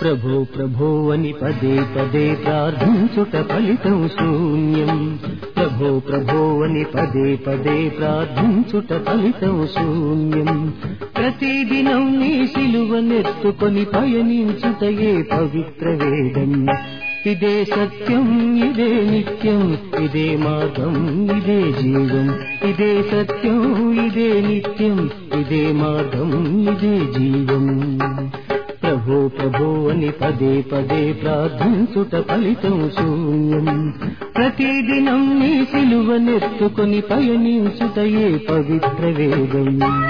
ప్రభో ప్రభో అని పదే పదే ప్రార్థించుట ఫలితం శూన్యం ప్రభో ప్రభో అని పదే పదే ప్రార్థించుట ఫలితం శూన్యం ప్రతిదినం నీ సిలువనెత్తుకొని పయనించుటయే పవిత్ర వేదం ఇదే సత్యం ఇదే నిత్యం ఇదే మార్గం ఇదే జీవం ఇదే సత్యం ఇదే నిత్యం ఇదే మార్గం ఇదే జీవం ప్రభో ప్రభో అని పదే పదే ప్రార్థించుట ఫలితం శూన్యం ప్రతిదినం నీ సిలువనెత్తుకొని పయనించుటయే పవిత్ర వేదం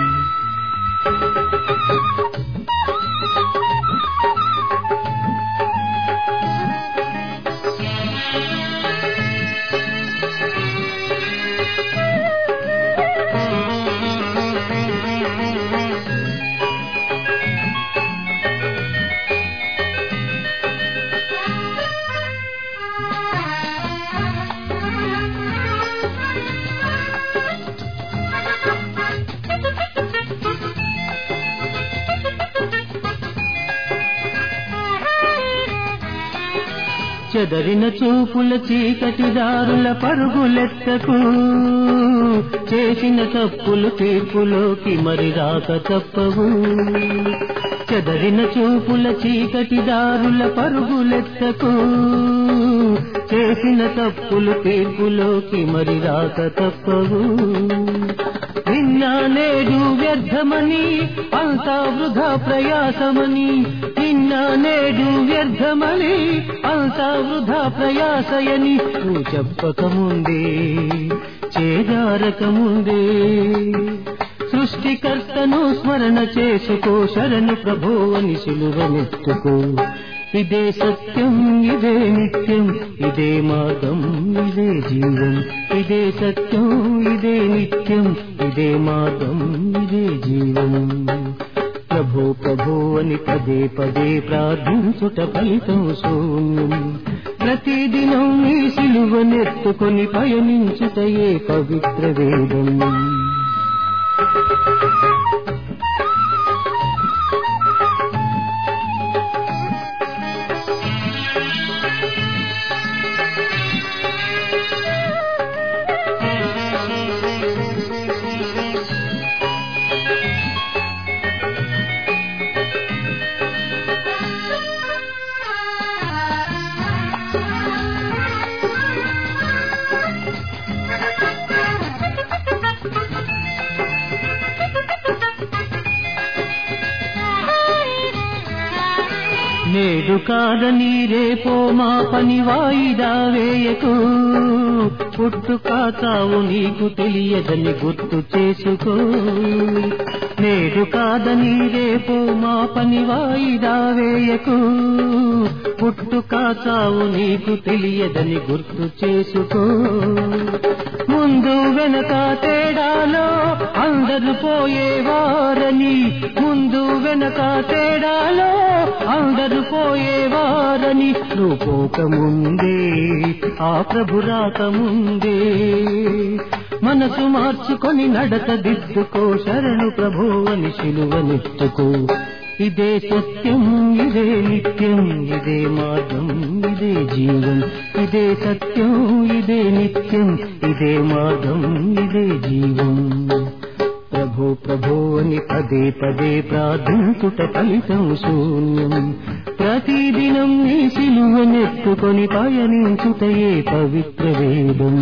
చెదరిన చూపుల చీకటి దారుల పరుగులెత్తకు చేసిన తప్పులు తీర్పులోకి మరి రాక తప్పవు చెదరిన చూపుల చీకటి దారుల పరుగులెత్తకు చేసిన తప్పులు తీర్పులోకి మరి రాక తప్పవు నిన్న నేడు వ్యర్థమని అంతా వృధా ప్రయాసమని నిన్న నేడు వ్యర్థమని అంతా వృధా ప్రయాసయని నువ్వు చెప్పకముందే చేదారకముందే సృష్టికర్తను స్మరణ చేసుకో శరణు ప్రభో అని సిలువనెత్తుకో ఇదే సత్యం ఇదే నిత్యం ఇదే మార్గం ఇదే జీవం ఇదే సత్యం ఇదే నిత్యం ఇదే మార్గం ఇదే జీవం ప్రభో ప్రభో అని పదే పదే ప్రార్థించుట ఫలితం శూన్యం ప్రతిదినం నీ సిలువనెత్తుకొని పయనించుటయే పవిత్ర వేదం నేడు కాదని రేపో మా పని వాయిదా వేయకు పుట్టుక చావు నీకు తెలియదని గుర్తు చేసుకో నేడు కాదని రేపో మా పని వాయిదా వేయకు పుట్టుక చావు నీకు తెలియదని గుర్తు చేసుకో ముందు వెనక తేడాలో అందరు పోయేవారని ముందు వెనక తేడాలో అందరు పోయేవారని నువ్వు పోకముందే ఆ ప్రభు రాకముందే మనసు మార్చుకొని నడక దిద్దుకో శరణు ప్రభు అని శిలువనెత్తుకో ఇదే సత్యం ఇదే నిత్యం ఇదే మార్గం ఇదే జీవం ఇదే సత్యం ఇదే నిత్యం ఇదే మార్గం ఇదే జీవం ప్రభో ప్రభో అని పదే పదే ప్రార్థించుట ఫలితం శూన్యం ప్రతిదినం నీ సిలువనెత్తుకొని పయనించుటయే పవిత్ర వేదం